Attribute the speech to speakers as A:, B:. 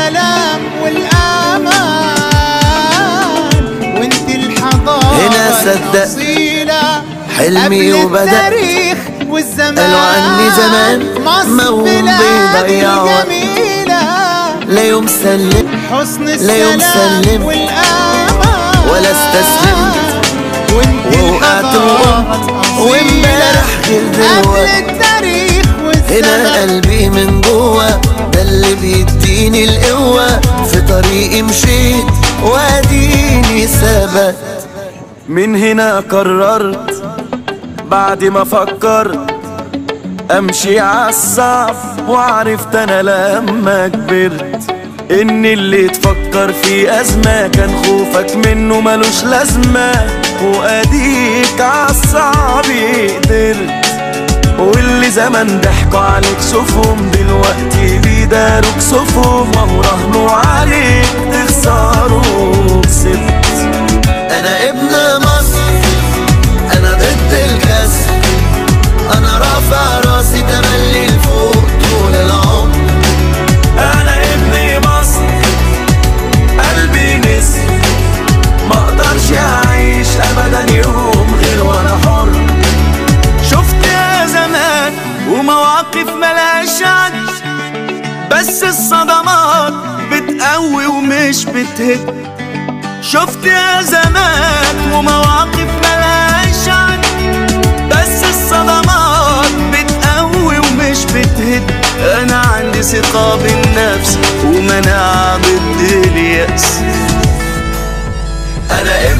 A: السلام والأمان وانت الحضارة
B: هنا صدقت
A: الأصيلة
B: حلمي
A: قبل
B: وبدأت
A: التاريخ والزمان
B: قالوا عني زمان
A: مصر
B: موهوم
A: بلادي
B: بيضيع وقت.
A: جميلة
B: لا يوم سلم
A: حسن
B: لا يوم
A: السلام
B: سلمت
A: والأمان
B: ولا استسلمت
A: وانت
B: ووقعت
A: الحضارة
B: وقمت وامبارح غير
A: قبل
B: دلوقتي
A: التاريخ
B: هنا
A: والزمان
B: قلبي من جوه ده اللي بيديني القوة في طريقي مشيت واديني ثبت من هنا قررت بعد ما فكرت امشي عالصعب وعرفت انا لما كبرت ان اللي تفكر في ازمة كان خوفك منه ملوش لازمة واديك عالصعب قدرت واللي زمان ضحكوا عليك شوفهم دلوقتي بيداروك كسوفهم وهو راهنوا عليك تخسروا كسبت انا ابن مصر انا ضد الكسر انا رافع راسي تملي لفوق طول العمر انا ابن مصر قلبي نسر ما اقدرش اعيش ابدا يوم غير وانا حر شفت يا زمان ومواقف ملهاش عد بس الصدمات بتقوي ومش بتهد شفت يا زمان ومواقف ملهاش عد بس الصدمات بتقوي ومش بتهد انا عندي ثقة بالنفس ومناعة ضد اليأس انا ابن